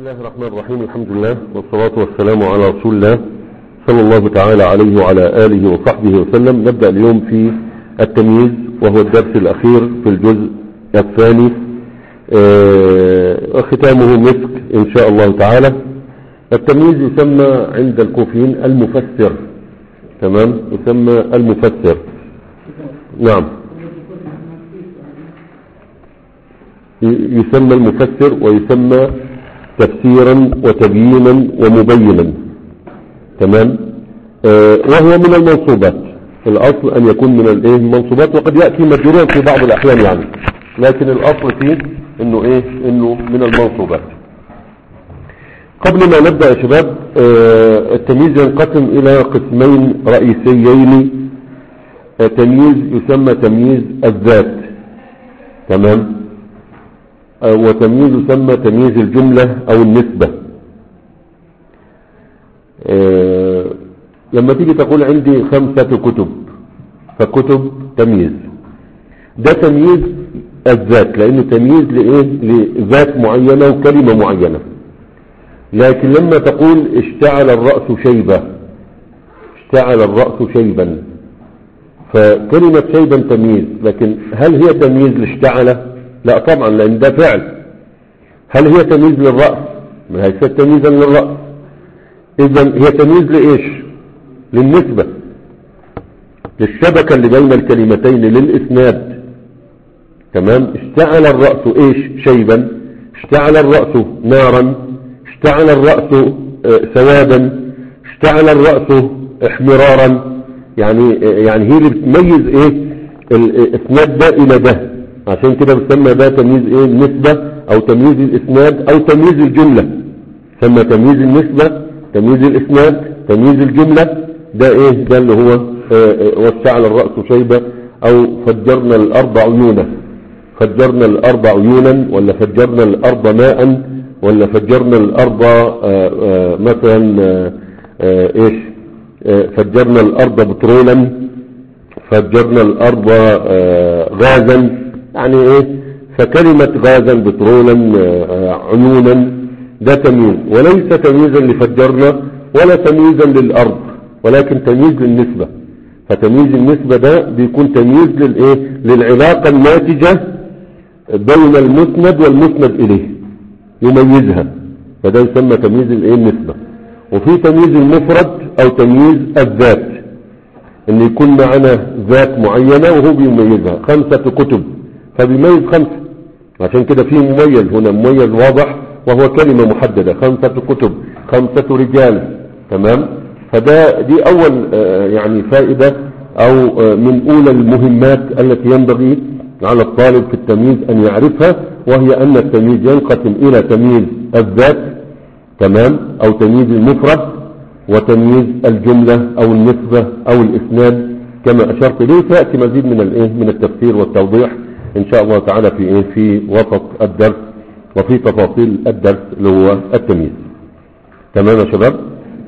الله الرحمن الرحيم الحمد لله والصلاة والسلام على رسول الله صلى الله تعالى عليه وعلى آله وصحبه وسلم نبدأ اليوم في التمييز وهو الدرس الأخير في الجزء الثاني آه، ختامه مسك إن شاء الله تعالى التمييز يسمى عند الكوفيين المفسر تمام يسمى المفسر نعم يسمى المفسر ويسمى تفسيرا وتبيينا ومبينا تمام آه وهو من المنصوبات الاصل ان يكون من الايه المنصوبات وقد ياتي مجرورا في بعض الاحيان يعني لكن الاصل فيه انه ايه انه من المنصوبات قبل ما نبدا يا شباب آه التمييز ينقسم الى قسمين رئيسيين آه تمييز يسمى تمييز الذات تمام وتمييز يسمى تمييز الجملة او النسبة اه لما تيجي تقول عندي خمسة كتب فكتب تمييز ده تمييز الذات لانه تمييز لايه لذات معينة وكلمة معينة لكن لما تقول اشتعل الرأس شيبة اشتعل الرأس شيبا فكلمة شيبا تمييز لكن هل هي تمييز لاشتعل لا طبعا لان ده فعل هل هي تمييز للرأس ما هي تمييزا للرأس اذا هي تمييز لايش للنسبة للشبكة اللي بين الكلمتين للاسناد تمام اشتعل الرأس ايش شيبا اشتعل الرأس نارا اشتعل الرأس اه سوادا اشتعل الرأس احمرارا يعني يعني هي اللي بتميز ايه الاسناد ده الى ده عشان كده بسمى ده تمييز ايه النسبة او تمييز الاسناد او تمييز الجملة سمى تمييز النسبة تمييز الاسناد تمييز الجملة ده ايه ده اللي هو واشتعل الرأس شيبة او فجرنا الارض عيونا فجرنا الارض عيونا ولا فجرنا الارض ماء ولا فجرنا الارض آآ آآ مثلا آآ ايش فجرنا الارض بترولا فجرنا الارض غازا يعني ايه فكلمة غازا بترولا عيونا ده تمييز وليس تمييزا لفجرنا ولا تمييزا للارض ولكن تمييز للنسبة فتمييز النسبة ده بيكون تمييز للايه للعلاقة الناتجة بين المسند والمسند اليه يميزها فده يسمى تمييز الايه النسبة وفي تمييز المفرد او تمييز الذات ان يكون معنا ذات معينة وهو بيميزها خمسة كتب فبيميز خمسة عشان كده في مميز هنا مميز واضح وهو كلمة محددة خمسة كتب خمسة رجال تمام فده دي اول يعني فائدة او من اولى المهمات التي ينبغي على الطالب في التمييز ان يعرفها وهي ان التمييز ينقسم الى تمييز الذات تمام او تمييز المفرد وتمييز الجملة او النسبة او الاسناد كما اشرت اليه فيأتي مزيد من الايه من التفسير والتوضيح ان شاء الله تعالى في ايه في وسط الدرس وفي تفاصيل الدرس اللي هو التمييز تمام يا شباب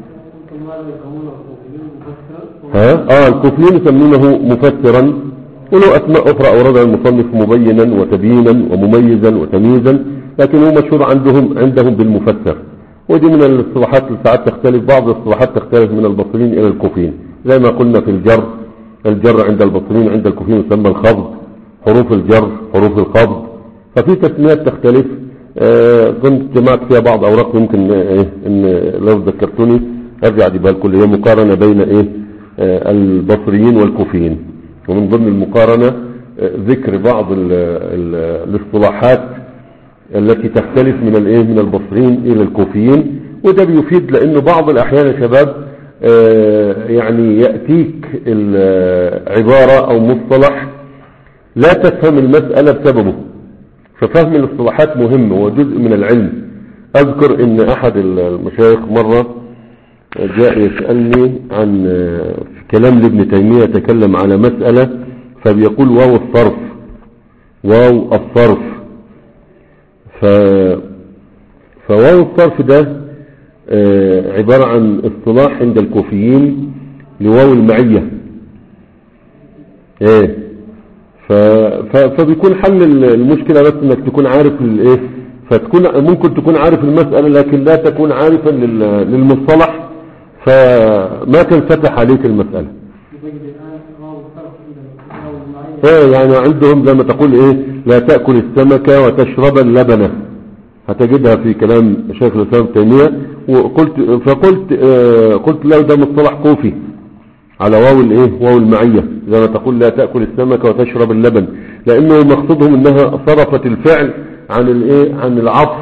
ها اه الكوفيين يسمونه مفسرا ولو اسماء اخرى اوردها المصنف مبينا وتبيينا ومميزا وتمييزا لكن هو مشهور عندهم عندهم بالمفسر ودي من الاصطلاحات اللي ساعات تختلف بعض الاصطلاحات تختلف من البصريين الى الكوفيين زي ما قلنا في الجر الجر عند البصريين عند الكوفيين يسمى الخفض حروف الجر حروف الخفض ففي تسميات تختلف آه كنت جمعت فيها بعض اوراق ممكن ايه ان لو ذكرتوني ارجع اجيبها لكم هي مقارنه بين ايه آه البصريين والكوفيين ومن ضمن المقارنه آه ذكر بعض ال ال الاصطلاحات التي تختلف من الايه من البصريين الى الكوفيين وده بيفيد لانه بعض الاحيان يا شباب يعني ياتيك العباره او مصطلح لا تفهم المسألة بسببه ففهم الاصطلاحات مهم وجزء من العلم اذكر ان احد المشايخ مرة جاء يسألني عن كلام لابن تيمية تكلم على مسألة فبيقول واو الصرف واو الصرف ف فواو الصرف ده عبارة عن اصطلاح عند الكوفيين لواو المعية ايه ف... ف... فبيكون حل المشكلة بس انك تكون عارف الايه فتكون ممكن تكون عارف المسألة لكن لا تكون عارفا لل- للمصطلح فما تنفتح عليك المسألة يبين الآن واو الفرق عند واو المعين ايه يعني عندهم زي ما تقول ايه لا تأكل السمك وتشرب اللبن هتجدها في كلام شيخ الاسلام ابن تيمية وقلت فقلت آه قلت له ده مصطلح كوفي على واو الايه واو المعية زي ما تقول لا تأكل السمك وتشرب اللبن لانه مقصودهم انها صرفت الفعل عن الايه عن العطف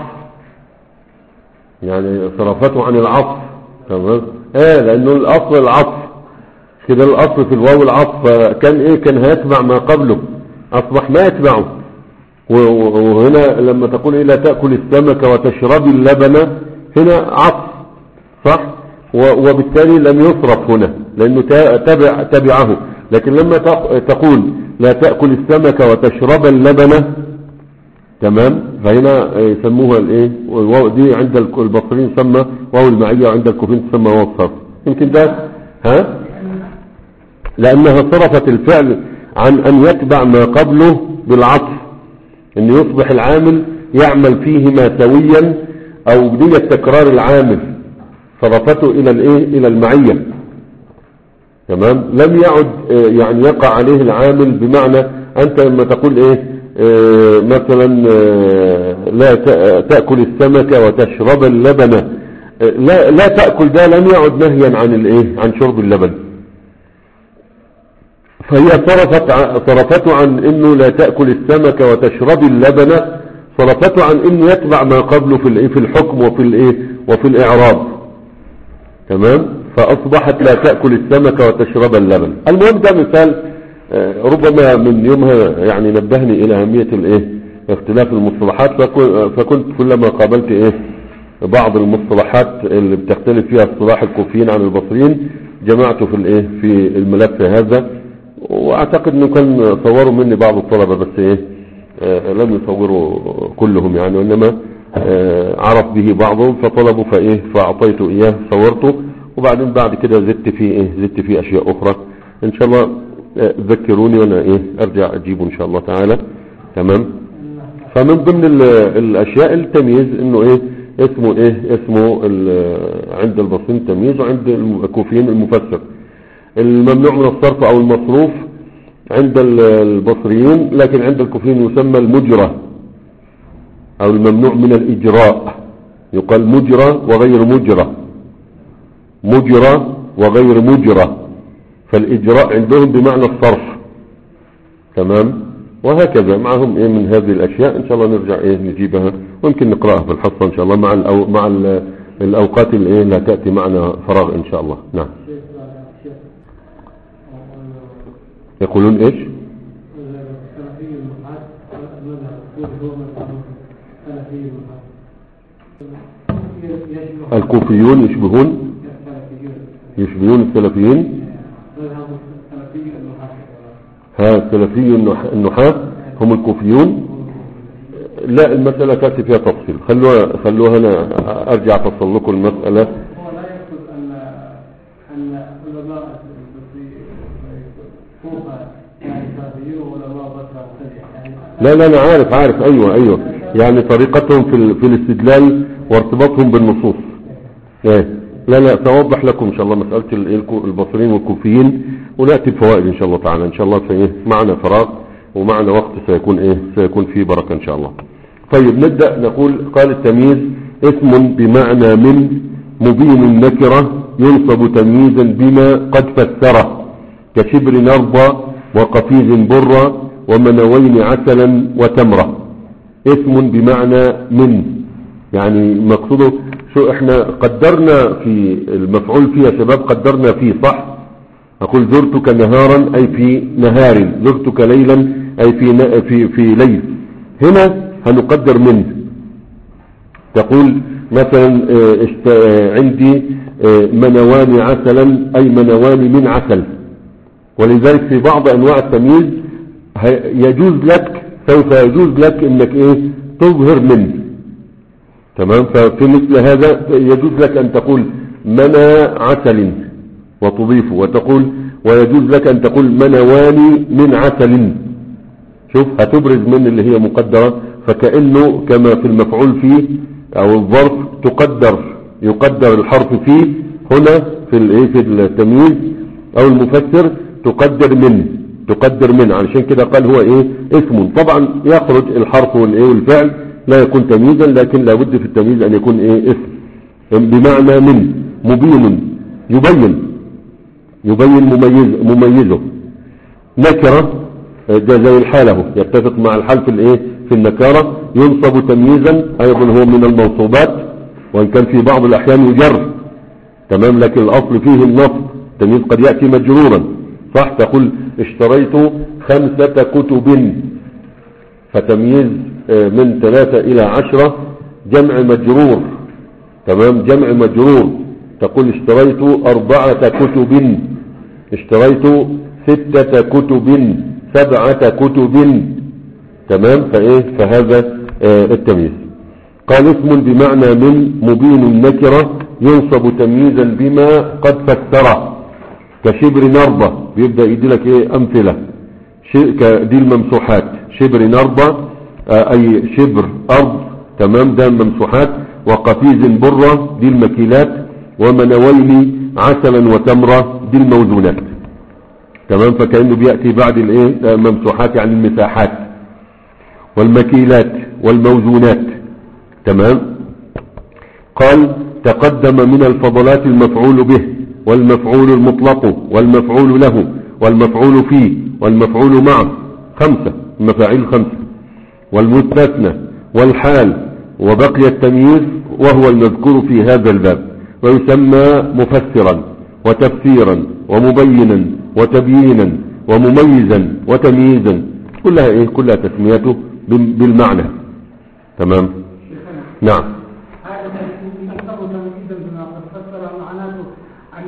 يعني صرفته عن العطف تمام اه لانه الاصل العطف كده الاصل في الواو العطف كان ايه كان هيتبع ما قبله اصبح ما يتبعه و- و- وهنا لما تقول ايه لا تأكل السمك وتشرب اللبن هنا عطف صح و- وبالتالي لم يصرف هنا لانه تا- تبع تبعه لكن لما تق- تقول لا تأكل السمك وتشرب اللبن تمام فهنا يسموها الايه والواو دي عند الك- البصريين تسمى واو المعية وعند الكوفيين تسمى واو الصرف يمكن ده ها لأنها صرفت الفعل عن أن يتبع ما قبله بالعطف أن يصبح العامل يعمل فيهما سويا أو بدية تكرار العامل صرفته إلى الإيه إلى المعية تمام لم يعد آه، يعني يقع عليه العامل بمعنى أنت لما تقول إيه آه، مثلا آه، لا ت- تأكل السمك وتشرب اللبن آه، لا لا تأكل ده لم يعد نهيا عن الإيه عن شرب اللبن فهي صرفت ع- صرفته عن انه لا تأكل السمك وتشرب اللبن صرفته عن انه يتبع ما قبله في الايه في الحكم وفي الايه وفي الاعراب تمام فاصبحت لا تأكل السمك وتشرب اللبن المهم ده مثال آه، ربما من يومها يعني نبهني الى اهمية الايه اختلاف المصطلحات فكو- فكنت كلما قابلت ايه بعض المصطلحات اللي بتختلف فيها اصطلاح الكوفيين عن البصريين جمعته في الايه في الملف هذا واعتقد انه كان صوروا مني بعض الطلبة بس ايه آه لم يصوروا كلهم يعني وانما آه عرف به بعضهم فطلبوا فايه فاعطيته اياه صورته وبعدين بعد كده زدت فيه ايه زدت فيه اشياء اخرى ان شاء الله آه ذكروني وانا ايه ارجع اجيبه ان شاء الله تعالى تمام فمن ضمن ال- الاشياء التمييز انه ايه اسمه ايه اسمه ال- عند البصريين تمييز وعند الكوفيين المفسر الممنوع من الصرف او المصروف عند ال- البصريين لكن عند الكوفيين يسمى المجرى او الممنوع من الاجراء يقال مجرى وغير مجرى مجرى وغير مجرى فالاجراء عندهم بمعنى الصرف تمام وهكذا معهم ايه من هذه الاشياء ان شاء الله نرجع ايه نجيبها ويمكن نقراها في الحصه ان شاء الله مع الأو مع ال- الاوقات اللي ايه لا تاتي معنا فراغ ان شاء الله نعم شيخ شيخ يقولون ايش السلفي المحاد المذهب الكوفي هو مذهب السلفي المحاد يشبه الكوفيون يشبهون السلفيون يشبهون السلفيين مذهب السلفي المحاد ها السلفي النح- النحاة هم الكوفيون لا المسألة تأتي فيها تفصيل خلوها خلوها أنا أرجع أفصل لكم المسألة هو لا يقصد ان ان علماء كوفه يعني سلفيون وعلماء بصره مبتدعه يعني لا لا أنا عارف عارف أيوة أيوة يعني طريقتهم في, ال- في الاستدلال وارتباطهم بالنصوص ايه لا لا سأوضح لكم إن شاء الله مسألة ال- الكو- البصريين والكوفيين ونأتي بفوائد إن شاء الله تعالى إن شاء الله في إيه معنا فراغ ومعنا وقت سيكون إيه سيكون فيه بركة إن شاء الله طيب نبدأ نقول قال التمييز اسم بمعنى من مبين النكرة ينصب تمييزا بما قد فسره كشبر نرضى وقفيز برة ومنوين عسلا وتمرة اسم بمعنى من يعني مقصوده شو احنا قدرنا في المفعول فيه يا شباب قدرنا فيه صح اقول زرتك نهارا اي في نهار زرتك ليلا اي في ن- في في ليل هنا هنقدر من تقول مثلا آه، اشت- آه، عندي آه، منوان عسلا اي منوان من عسل ولذلك في بعض انواع التمييز ه- يجوز لك سوف يجوز لك انك ايه تظهر من تمام ففي مثل هذا يجوز لك ان تقول منى عسل وتضيفه وتقول ويجوز لك ان تقول منواني من عسل شوف هتبرز من اللي هي مقدرة فكأنه كما في المفعول فيه او الظرف تقدر يقدر الحرف فيه هنا في الايه في التمييز او المفسر تقدر من تقدر من علشان كده قال هو ايه اسم طبعا يخرج الحرف والايه والفعل لا يكون تمييزا لكن لابد في التمييز ان يكون ايه اسم بمعنى من مبين يبين يبين مميز مميزه نكرة ده زي الحالة يتفق مع الحال في الايه في النكارة ينصب تمييزا ايضا هو من الموصوبات وان كان في بعض الاحيان يجر تمام لكن الاصل فيه النصب التمييز قد يأتي مجرورا صح تقول اشتريت خمسة كتب فتمييز من ثلاثة الى عشرة جمع مجرور تمام جمع مجرور تقول اشتريت أربعة كتب اشتريت ستة كتب سبعة كتب تمام فايه فهذا اه التمييز قال اسم بمعنى من مبين النكرة ينصب تمييزا بما قد فسره كشبر نربة بيبدأ يدي لك ايه امثلة دي الممسوحات شبر نربة اه اي شبر ارض تمام ده الممسوحات وقفيز برة دي المكيلات ومنوين عسلا وتمرة دي الموزونات تمام فكأنه بيأتي بعد الايه ممسوحات يعني المساحات والمكيلات والموزونات تمام قال تقدم من الفضلات المفعول به والمفعول المطلق والمفعول له والمفعول فيه والمفعول معه خمسة مفاعيل خمسة والمستثنى والحال وبقي التمييز وهو المذكور في هذا الباب ويسمى مفسرا وتفسيرا ومبينا وتبيينا ومميزا وتمييزا كلها ايه كلها تسميته بالمعنى تمام نعم هذا يعتبر تمييزا بما قد فسر معناته عن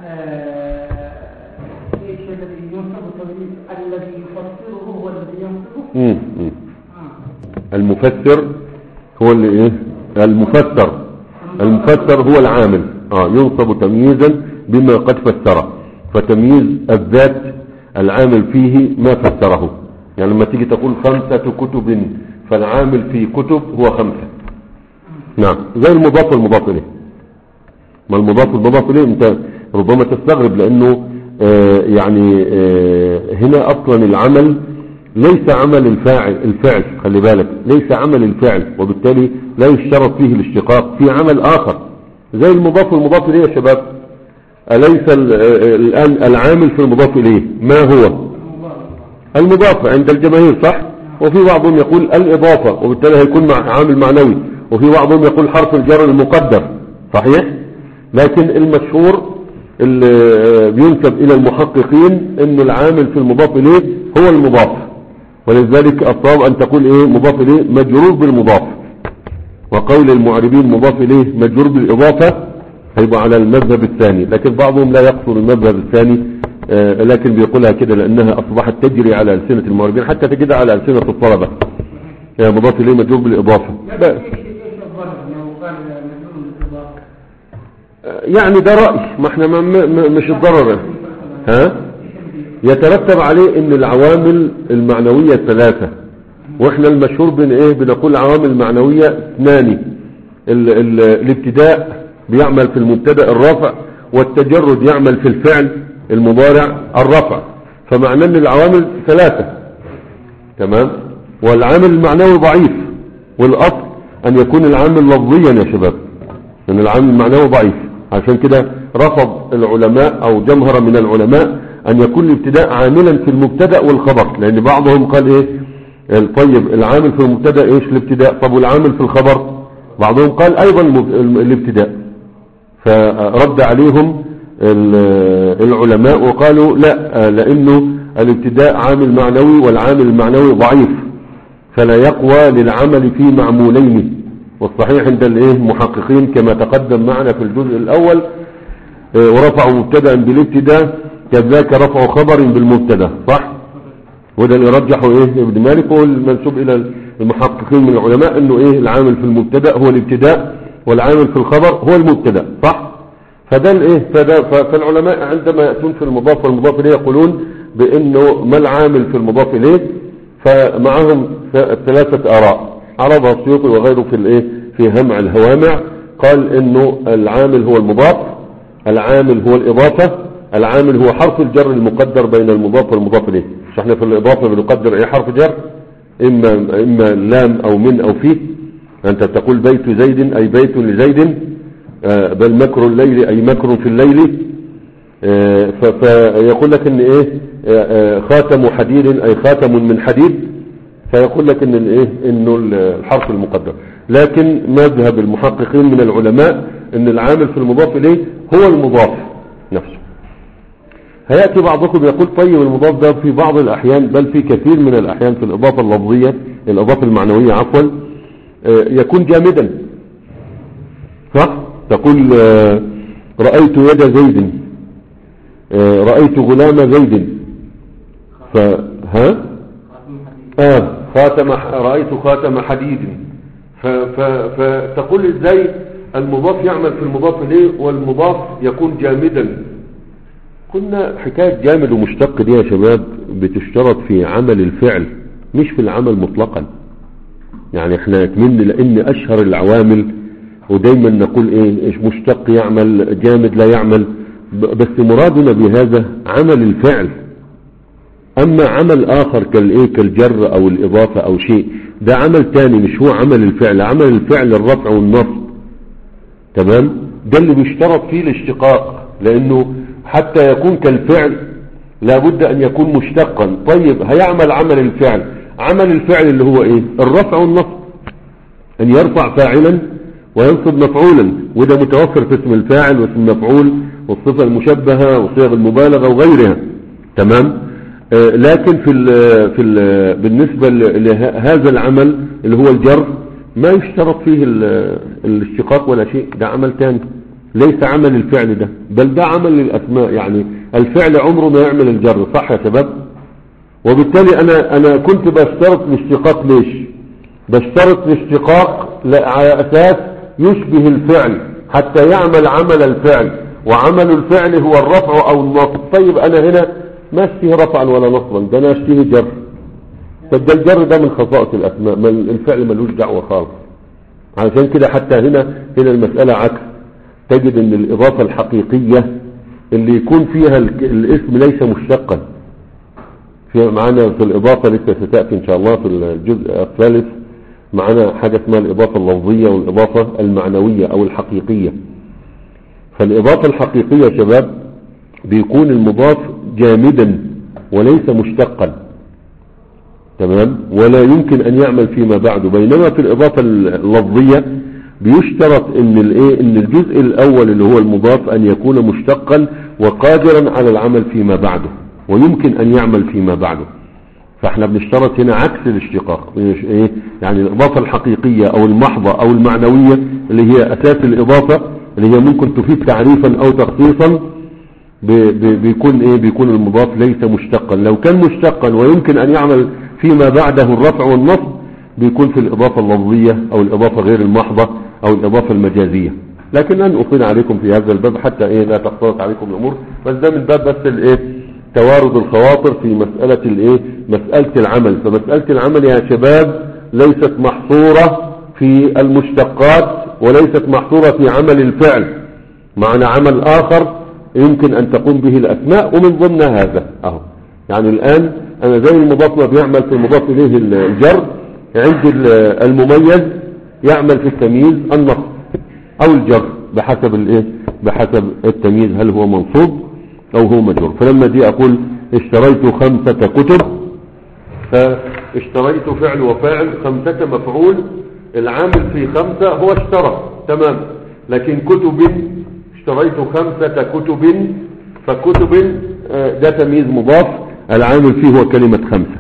ايش الذي ينصب التمييز الذي يفسره هو الذي ينصبه مم. مم. المفسر هو اللي ايه المفسر المفسر هو العامل اه ينصب تمييزا بما قد فسره فتمييز الذات العامل فيه ما فسره يعني لما تيجي تقول خمسة كتب فالعامل في كتب هو خمسة نعم زي المضاف والمضاف اليه ما المضاف والمضاف اليه انت ربما تستغرب لانه آه يعني آه هنا اصلا العمل ليس عمل الفاعل الفعل خلي بالك ليس عمل الفعل وبالتالي لا يشترط فيه الاشتقاق في عمل اخر زي المضاف والمضاف اليه يا شباب أليس الآن العامل في المضاف إليه ما هو المضاف عند الجماهير صح وفي بعضهم يقول الإضافة وبالتالي هيكون مع عامل معنوي وفي بعضهم يقول حرف الجر المقدر صحيح لكن المشهور اللي بينسب إلى المحققين أن العامل في المضاف إليه هو المضاف ولذلك الصواب أن تقول إيه مضاف إليه مجرور بالمضاف وقول المعربين مضاف إليه مجرور بالإضافة هيبقى على المذهب الثاني لكن بعضهم لا يقصر المذهب الثاني آه لكن بيقولها كده لأنها أصبحت تجري على ألسنة المعربين حتى تجدها على ألسنة الطلبة يعني مضاف إليه مجرور بالإضافة يعني ده رأي ما احنا ما ما مش الضرر ها يترتب عليه ان العوامل المعنوية ثلاثة واحنا المشهور بن ايه بنقول العوامل المعنوية اثنان ال ال الابتداء بيعمل في المبتدا الرفع والتجرد يعمل في الفعل المضارع الرفع فمعنى ان العوامل ثلاثة تمام والعامل المعنوي ضعيف والاصل ان يكون العامل لفظيا يا شباب ان العامل المعنوي ضعيف عشان كده رفض العلماء او جمهرة من العلماء ان يكون الابتداء عاملا في المبتدا والخبر لان بعضهم قال ايه طيب العامل في المبتدا ايش الابتداء طب والعامل في الخبر بعضهم قال ايضا الابتداء فرد عليهم العلماء وقالوا لا لانه الابتداء عامل معنوي والعامل المعنوي ضعيف فلا يقوى للعمل في معمولين والصحيح عند الايه المحققين كما تقدم معنا في الجزء الاول ورفعوا مبتدا بالابتداء كذاك رفع خبر بالمبتدا صح وده اللي رجحه ايه ابن مالك وهو المنسوب الى المحققين من العلماء انه ايه العامل في المبتدا هو الابتداء والعامل في الخبر هو المبتدا صح فده الايه فده فالعلماء عندما ياتون في المضاف والمضاف اليه يقولون بانه ما العامل في المضاف اليه فمعهم ثلاثه اراء عرضها السيوطي وغيره في الايه في همع الهوامع قال انه العامل هو المضاف العامل هو الاضافة العامل هو حرف الجر المقدر بين المضاف والمضاف اليه مش احنا في الاضافة بنقدر ايه حرف جر اما اما لام او من او فيه انت تقول بيت زيد اي بيت لزيد آه، بل مكر الليل اي مكر في الليل آه، ف- فيقول لك ان ايه آه، آه، خاتم حديد اي خاتم من حديد فيقول لك ان الايه انه الحرف المقدر لكن مذهب المحققين من العلماء ان العامل في المضاف اليه هو المضاف نفسه هيأتي بعضكم يقول طيب المضاف ده في بعض الأحيان بل في كثير من الأحيان في الإضافة اللفظية الإضافة المعنوية عفوا آه، يكون جامدا صح تقول آه، رأيت يد زيد آه، رأيت غلام زيد فها آه خاتم رأيت خاتم حديد ف- ف- فتقول ازاي المضاف يعمل في المضاف اليه والمضاف يكون جامدا قلنا حكاية جامد ومشتق دي يا شباب بتشترط في عمل الفعل مش في العمل مطلقا يعني احنا كمان لان اشهر العوامل ودايما نقول ايه ايش مشتق يعمل جامد لا يعمل ب- بس مرادنا بهذا عمل الفعل اما عمل اخر كالايه كالجر او الاضافة او شيء ده عمل تاني مش هو عمل الفعل عمل الفعل الرفع والنصب تمام ده اللي بيشترط فيه الاشتقاق لانه حتى يكون كالفعل لابد ان يكون مشتقا طيب هيعمل عمل الفعل عمل الفعل اللي هو ايه الرفع والنصب ان يرفع فاعلا وينصب مفعولا وده متوفر في اسم الفاعل واسم المفعول والصفة المشبهة وصيغ المبالغة وغيرها تمام آه لكن في ال في ال بالنسبة ل- لهذا العمل اللي هو الجر ما يشترط فيه ال- الاشتقاق ولا شيء ده عمل تاني ليس عمل الفعل ده بل ده عمل للأسماء يعني الفعل عمره ما يعمل الجر صح يا شباب وبالتالي انا انا كنت بشترط الاشتقاق ليش بشترط الاشتقاق ل- على اساس يشبه الفعل حتى يعمل عمل الفعل وعمل الفعل هو الرفع او النصب طيب انا هنا ما اشتهي رفعا ولا نصبا ده انا اشتهي جر طب ده الجر ده من خصائص الاسماء ما الفعل ملوش دعوه خالص علشان كده حتى هنا هنا المسألة عكس تجد ان الاضافة الحقيقية اللي يكون فيها ال- الاسم ليس مشتقا في معانا في الإضافة لسه ستأتي إن شاء الله في الجزء الثالث معانا حاجة اسمها الإضافة اللفظية والإضافة المعنوية أو الحقيقية فالإضافة الحقيقية يا شباب بيكون المضاف جامدا وليس مشتقا تمام ولا يمكن أن يعمل فيما بعد بينما في الإضافة اللفظية بيشترط ان الايه ان الجزء الاول اللي هو المضاف ان يكون مشتقا وقادرا على العمل فيما بعده ويمكن ان يعمل فيما بعده فاحنا بنشترط هنا عكس الاشتقاق مش ايه يعني الاضافه الحقيقيه او المحضه او المعنويه اللي هي اساس الاضافه اللي هي ممكن تفيد تعريفا او تخصيصا ب- ب- بيكون ايه بيكون المضاف ليس مشتقا لو كان مشتقا ويمكن ان يعمل فيما بعده الرفع والنصب بيكون في الاضافه اللفظيه او الاضافه غير المحضه او الاضافه المجازيه لكن لن اطيل عليكم في هذا الباب حتى ايه لا تختلط عليكم الامور بس ده من باب بس الايه توارد الخواطر في مسألة الايه مسألة العمل فمسألة العمل يا شباب ليست محصورة في المشتقات وليست محصورة في عمل الفعل معنى عمل آخر يمكن أن تقوم به الأسماء ومن ضمن هذا أهو يعني الآن أنا زي المضاف ما بيعمل في المضاف إليه الجر عند ال- المميز يعمل في التمييز النصب أو الجر بحسب الإيه بحسب التمييز هل هو منصوب أو هو مجرور فلما دي أقول اشتريت خمسة كتب فاشتريت فعل وفاعل خمسة مفعول العامل في خمسة هو اشترى تمام لكن كتب اشتريت خمسة كتب فكتب آه، ده تمييز مضاف العامل فيه هو كلمة خمسة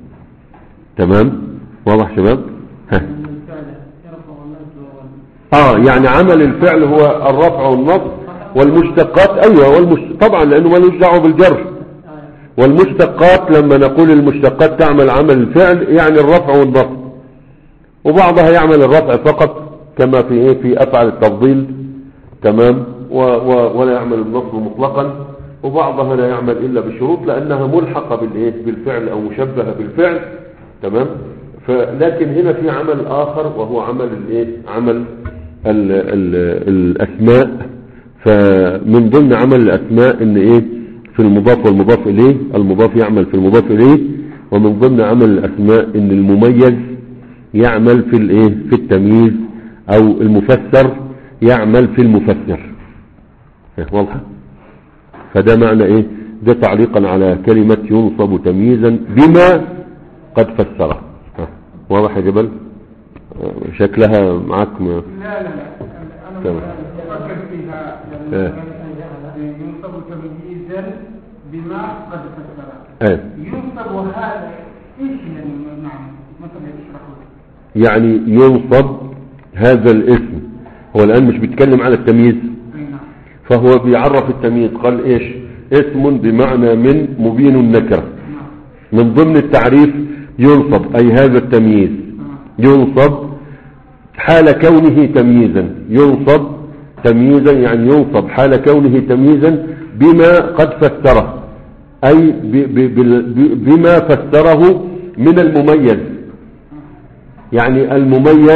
تمام واضح شباب ها الفعل يرفع الناس اه يعني عمل الفعل هو الرفع والنصب والمشتقات ايوه والمش... طبعا لانه ملوش دعوه بالجر والمشتقات لما نقول المشتقات تعمل عمل الفعل يعني الرفع والنصب وبعضها يعمل الرفع فقط كما في ايه في افعل التفضيل تمام و و ولا يعمل النصب مطلقا وبعضها لا يعمل الا بشروط لانها ملحقه بالايه بالفعل او مشبهه بالفعل تمام فلكن هنا في عمل آخر وهو عمل الايه عمل ال ال الأسماء فمن ضمن عمل الأسماء ان ايه في المضاف والمضاف اليه المضاف يعمل في المضاف اليه ومن ضمن عمل الأسماء ان المميز يعمل في الايه في التمييز او المفسر يعمل في المفسر إيه واضحة فده معنى ايه ده تعليقا على كلمة ينصب تمييزا بما قد فسره ها، واضح يا جبل آه، شكلها معاك ما لا لا لا انا تمام. افكر فيها إيه. ينصب تمييزا بما قد فسر ايه ينصب هذا ايش يعني نعم مثلا يشرحه يعني ينصب هذا الاسم هو الآن مش بيتكلم على التمييز اي نعم فهو بيعرف التمييز قال ايش اسم بمعنى من مبين النكرة نعم من ضمن التعريف ينصب أي هذا التمييز نعم ينصب حال كونه تمييزا ينصب تمييزا يعني ينصب حال كونه تمييزا بما قد فسره أي ب- ب- بال- ب- بما فسره من المميز يعني المميز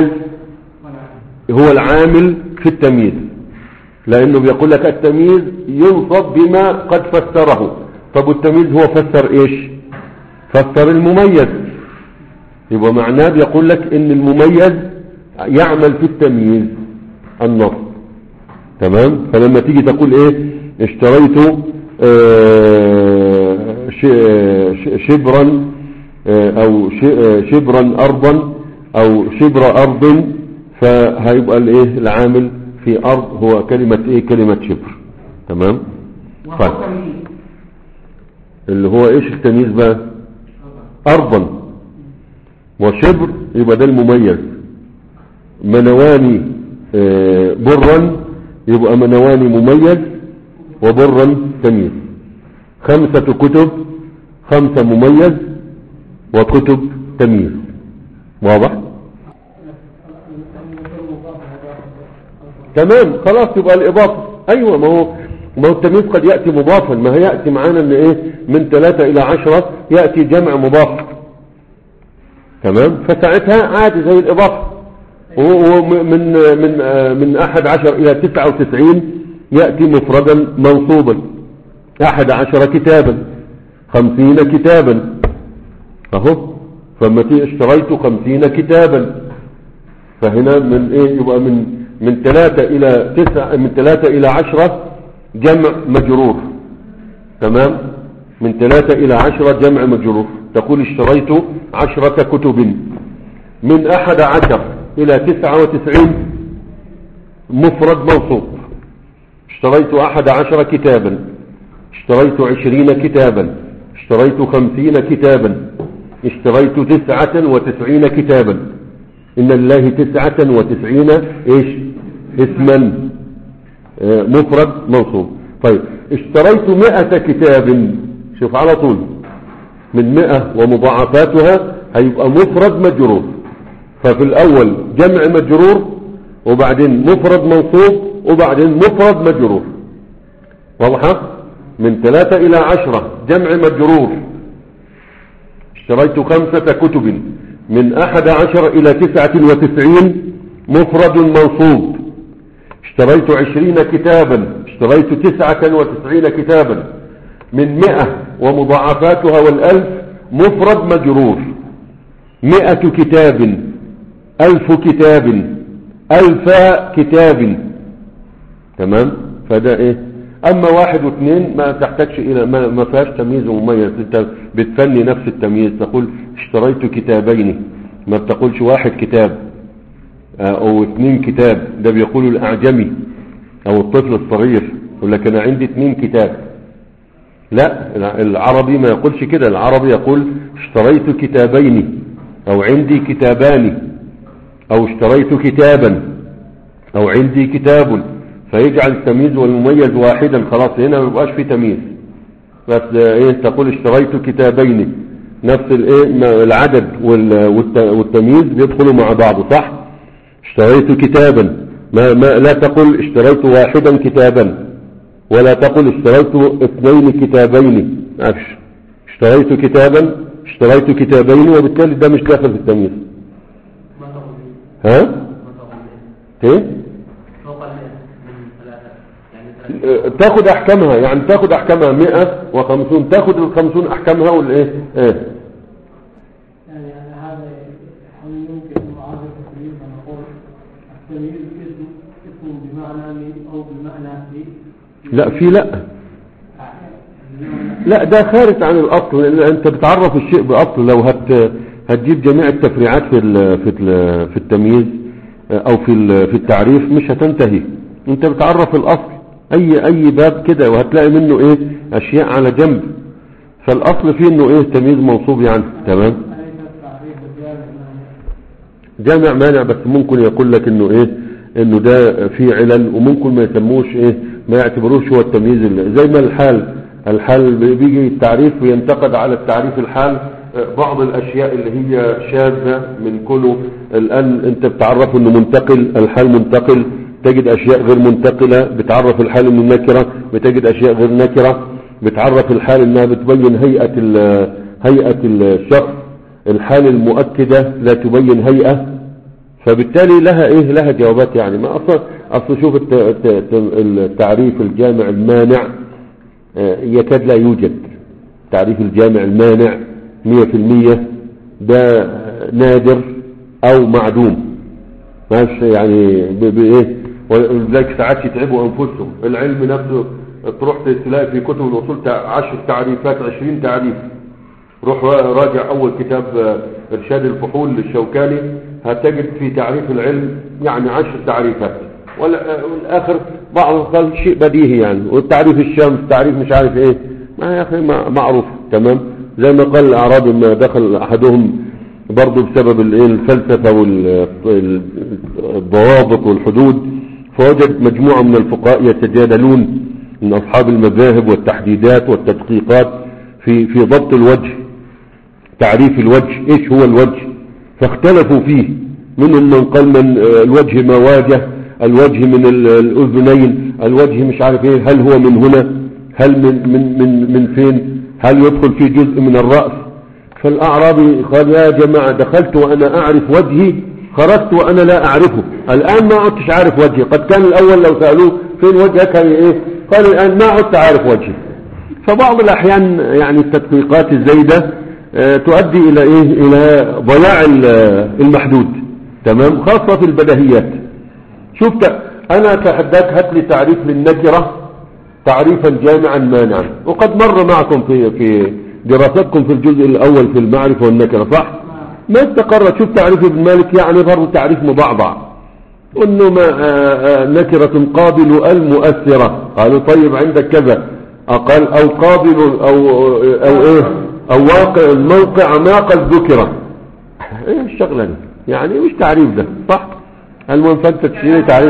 ولا هو العامل في التمييز لأنه بيقول لك التمييز ينصب بما قد فسره طب والتمييز هو فسر إيش فسر المميز يبقى معناه بيقول لك ان المميز يعمل في التمييز النصب تمام فلما تيجي تقول ايه اشتريت آه، ش- ش- شبرا آه، او ش- آه، شبرا ارضا او شبر ارض فهيبقى الايه العامل في ارض هو كلمة ايه كلمة شبر تمام وهو طيب. تمييز اللي هو ايش التمييز بقى ارضا وشبر يبقى ده المميز منواني آه، برا يبقى منواني مميز وبرا تمييز خمسة كتب خمسة مميز وكتب تمييز واضح تمام خلاص يبقى الإضافة أيوة ما هو ما هو التمييز قد يأتي مضافا ما هي يأتي معانا ان ايه من ثلاثة الى عشرة يأتي جمع مضاف تمام فساعتها عادي زي الإضافة ومن من آه، من أحد عشر إلى تسعة وتسعين يأتي مفردا منصوبا أحد عشر كتابا خمسين كتابا أهو فما تي اشتريت خمسين كتابا فهنا من ايه يبقى من من ثلاثة الى تسعة من ثلاثة الى عشرة جمع مجرور تمام من ثلاثة الى عشرة جمع مجرور تقول اشتريت عشرة كتب من احد عشر الى تسعة وتسعين مفرد منصوب اشتريت احد عشر كتابا اشتريت عشرين كتابا اشتريت خمسين كتابا اشتريت تسعة وتسعين كتابا إن الله تسعة وتسعين إيش اسما آه، مفرد منصوب طيب اشتريت مئة كتاب شوف على طول من مئة ومضاعفاتها هيبقى مفرد مجرور ففي الأول جمع مجرور وبعدين مفرد منصوب وبعدين مفرد مجرور واضحة من ثلاثة إلى عشرة جمع مجرور اشتريت خمسة كتب من أحد عشر إلى تسعة وتسعين مفرد منصوب اشتريت عشرين كتابا اشتريت تسعة وتسعين كتابا من مئة ومضاعفاتها والألف مفرد مجرور مئة كتاب ألف كتاب ألف كتاب تمام فده ايه اما واحد واثنين ما تحتاجش الى ما, ما فيهاش تمييز ومميز انت بتفني نفس التمييز تقول اشتريت كتابين ما بتقولش واحد كتاب آه، او اثنين كتاب ده بيقولوا الاعجمي او الطفل الصغير يقول لك انا عندي اثنين كتاب لا العربي ما يقولش كده العربي يقول اشتريت كتابين او عندي كتابان او اشتريت كتابا او عندي كتاب فيجعل التمييز والمميز واحدا خلاص هنا ما يبقاش في تمييز بس آه، ايه تقول اشتريت كتابين نفس الايه ما- العدد وال- والت- والتمييز بيدخلوا مع بعض صح اشتريت كتابا ما, ما لا تقل اشتريت واحدا كتابا ولا تقل اشتريت اثنين كتابين معلش اشتريت كتابا اشتريت كتابين وبالتالي ده مش داخل في التمييز ما تقول لي ها ما تقول لي ايه فوق المئة من ثلاثة يعني ثلاثة اه، تاخد احكامها يعني تاخد احكامها 150 تاخد ال 50 احكامها والايه ايه يعني على هذا هل يمكن معادلة التمييز أن نقول التمييز اسم اسم بمعنى من أو بمعنى في لا في لا لا ده خارج عن الاصل لان انت بتعرف الشيء باصل لو هت هتجيب جميع التفريعات في ال في ال في التمييز او في ال في التعريف مش هتنتهي انت بتعرف الاصل اي اي باب كده وهتلاقي منه ايه اشياء على جنب فالاصل فيه انه ايه تمييز منصوب يعني تمام أليس التعريف الجامع معنى جامع مانع بس ممكن يقول لك انه ايه انه ده فيه علل وممكن ما يسموش ايه ما يعتبروش هو التمييز اللي زي ما الحال الحال بيجي التعريف وينتقد على التعريف الحال آه، بعض الاشياء اللي هي شاذة من كله الان انت بتعرف انه منتقل الحال منتقل تجد اشياء غير منتقلة بتعرف الحال انه نكرة بتجد اشياء غير نكرة بتعرف الحال انها بتبين هيئة ال- هيئة الشخص الحال المؤكدة لا تبين هيئة فبالتالي لها ايه لها جوابات يعني ما اصلا اصل شوف الت- الت- الت- التعريف الجامع المانع آه، يكاد لا يوجد تعريف الجامع المانع مية في المية ده آه، نادر او معدوم ماش يعني ب- بايه ولذلك ساعات يتعبوا انفسهم العلم نفسه تروح تلاقي في كتب الاصول تع- عشر تعريفات عشرين تعريف روح راجع اول كتاب آه، ارشاد الفحول للشوكاني هتجد في تعريف العلم يعني عشر تعريفات ولا- آه، والاخر بعض قال شيء بديهي يعني والتعريف الشمس تعريف مش عارف ايه ما يا اخي ما- معروف تمام زي ما قال الاعرابي ما دخل احدهم برضه بسبب الايه الفلسفه والضوابط والحدود فوجد مجموعه من الفقهاء يتجادلون من اصحاب المذاهب والتحديدات والتدقيقات في في ضبط الوجه تعريف الوجه ايش هو الوجه فاختلفوا فيه منهم من قال من آه، الوجه ما واجه الوجه من ال- الاذنين الوجه مش عارف ايه هل هو من هنا هل من من من من فين هل يدخل في جزء من الراس فالاعرابي قال يا جماعه دخلت وانا اعرف وجهي خرجت وانا لا اعرفه الان ما عدتش عارف وجهي قد كان الاول لو سالوه فين وجهك هي ايه قال الان ما عدت عارف وجهي فبعض الأحيان يعني التدقيقات الزايدة آه، تؤدي إلى إيه إلى ضياع ال- المحدود تمام خاصة في البديهيات شفت أنا أتحداك هات لي تعريف للنكرة تعريفا جامعا مانعا وقد مر معكم في في دراستكم في الجزء الأول في المعرفة والنكرة صح؟ ما استقر شوف تعريف ابن مالك يعني برضه تعريف مضعضع انه ما آه، آه، نكرة قابل المؤثرة قالوا طيب عندك كذا أقل أو قابل أو أو إيه أو واقع الموقع ما قد ذكر إيه الشغلة دي يعني مش تعريف ده صح المهم فأنت تشيل تعريف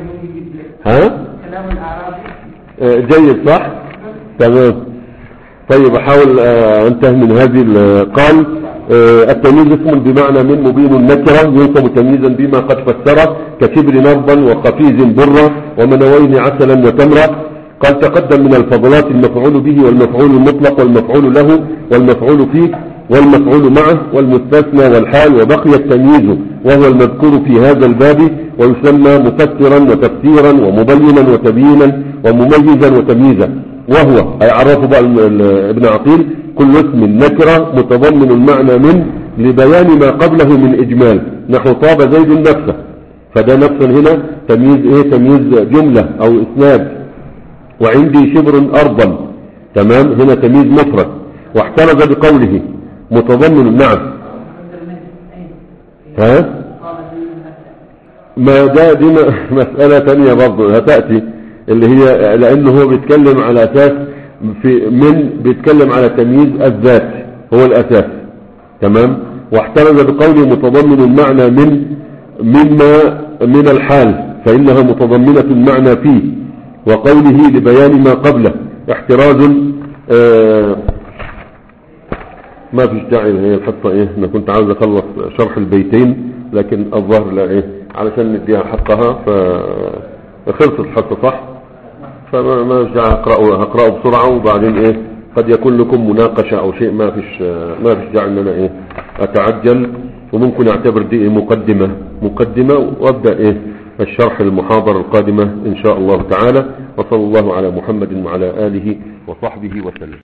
ها كلام الأعرابي آه، جيد صح تمام طيب احاول آه، انتهي من هذه ال- قال آه، التمييز اسم بمعنى من مبين النكرة ينصب تمييزا بما قد فسره كشبر نربا وقفيز برا ومنوين عسلا وتمرا قال تقدم من الفضلات المفعول به والمفعول المطلق والمفعول له والمفعول فيه والمفعول معه والمستثنى والحال وبقي التمييز وهو المذكور في هذا الباب ويسمى مفسرا وتفسيرا ومبينا وتبيينا ومميزا وتمييزا وهو أي عرفه بقى ال- ال- ابن عقيل كل اسم نكرة متضمن المعنى من لبيان ما قبله من إجمال نحو طاب زيد نفسه فده نفسا هنا تمييز ايه تمييز جملة او اسناد وعندي شبر أرضا تمام هنا تمييز مفرد واحترز بقوله متضمن نعم ها ما ده دي م- مسألة تانية برضه هتأتي اللي هي لأنه هو بيتكلم على أساس في من بيتكلم على تمييز الذات هو الأساس تمام واحترز بقوله متضمن المعنى من مما من الحال فإنها متضمنة المعنى فيه وقوله لبيان ما قبله احتراز آه ما فيش داعي هي الحصة ايه انا كنت عاوز اخلص شرح البيتين لكن الظاهر لا ايه علشان نديها حقها ف خلصت الحصة صح فما ما فيش داعي اقرأه هقرأه بسرعة وبعدين ايه قد يكون لكم مناقشة او شيء ما فيش ما فيش داعي ان انا ايه اتعجل وممكن اعتبر دي إيه مقدمة مقدمة وابدأ ايه الشرح المحاضرة القادمة ان شاء الله تعالى وصلى الله على محمد وعلى اله وصحبه وسلم